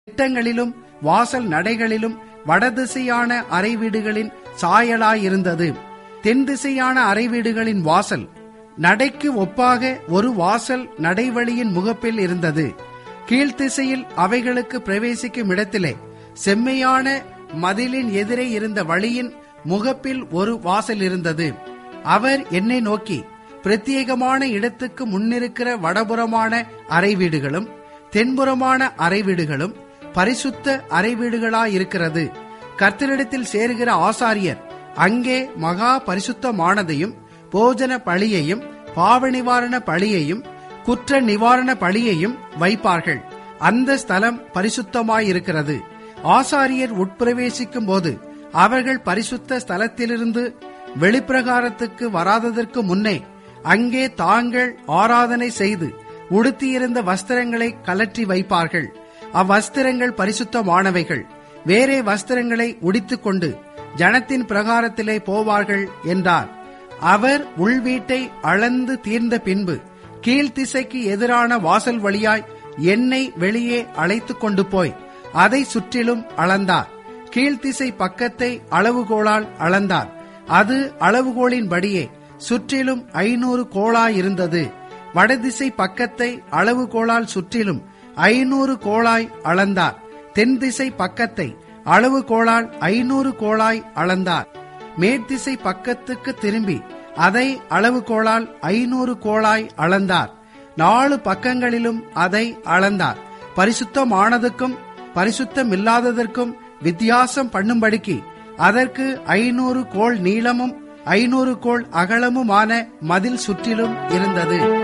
திட்டங்களிலும் வாசல் நடைகளிலும் வடதிசையான அறை வீடுகளின் சாயலாயிருந்தது தென் திசையான அறை வீடுகளின் வாசல் நடைக்கு ஒப்பாக ஒரு வாசல் நடைவழியின் முகப்பில் இருந்தது கீழ்த்திசையில் அவைகளுக்கு பிரவேசிக்கும் இடத்திலே செம்மையான மதிலின் எதிரே இருந்த வழியின் முகப்பில் ஒரு வாசல் இருந்தது அவர் என்னை நோக்கி பிரத்யேகமான இடத்துக்கு முன்னிருக்கிற வடபுறமான அறை வீடுகளும் தென்புறமான அறை வீடுகளும் பரிசுத்த அறை வீடுகளாயிருக்கிறது கர்த்தரிடத்தில் சேருகிற ஆசாரியர் அங்கே மகா பரிசுத்தமானதையும் போஜன பழியையும் பாவ நிவாரண பழியையும் குற்ற நிவாரண பழியையும் வைப்பார்கள் அந்த ஸ்தலம் பரிசுத்தமாயிருக்கிறது ஆசாரியர் உட்பிரவேசிக்கும் போது அவர்கள் பரிசுத்த ஸ்தலத்திலிருந்து வெளிப்பிரகாரத்துக்கு வராததற்கு முன்னே அங்கே தாங்கள் ஆராதனை செய்து உடுத்தியிருந்த வஸ்திரங்களை கலற்றி வைப்பார்கள் அவ்வஸ்திரங்கள் பரிசுத்தமானவைகள் வேறே வஸ்திரங்களை உடித்துக்கொண்டு ஜனத்தின் பிரகாரத்திலே போவார்கள் என்றார் அவர் உள்வீட்டை அளந்து தீர்ந்த பின்பு கீழ்த்திசைக்கு எதிரான வாசல் வழியாய் என்னை வெளியே அழைத்து கொண்டு போய் அதை சுற்றிலும் அளந்தார் கீழ்த்திசை பக்கத்தை அளவுகோலால் அளந்தார் அது அளவுகோலின்படியே சுற்றிலும் ஐநூறு கோளாயிருந்தது வடதிசை பக்கத்தை அளவுகோலால் சுற்றிலும் ஐநூறு கோளாய் அளந்தார் தென் திசை பக்கத்தை அளவுகோலால் ஐநூறு கோளாய் அளந்தார் மேற்திசை பக்கத்துக்கு திரும்பி அதை அளவுகோலால் ஐநூறு கோளாய் அளந்தார் நாலு பக்கங்களிலும் அதை அளந்தார் பரிசுத்தமானதுக்கும் பரிசுத்தமில்லாததற்கும் வித்தியாசம் பண்ணும்படிக்கு அதற்கு ஐநூறு கோள் நீளமும் ஐநூறு கோள் அகலமுமான மதில் சுற்றிலும் இருந்தது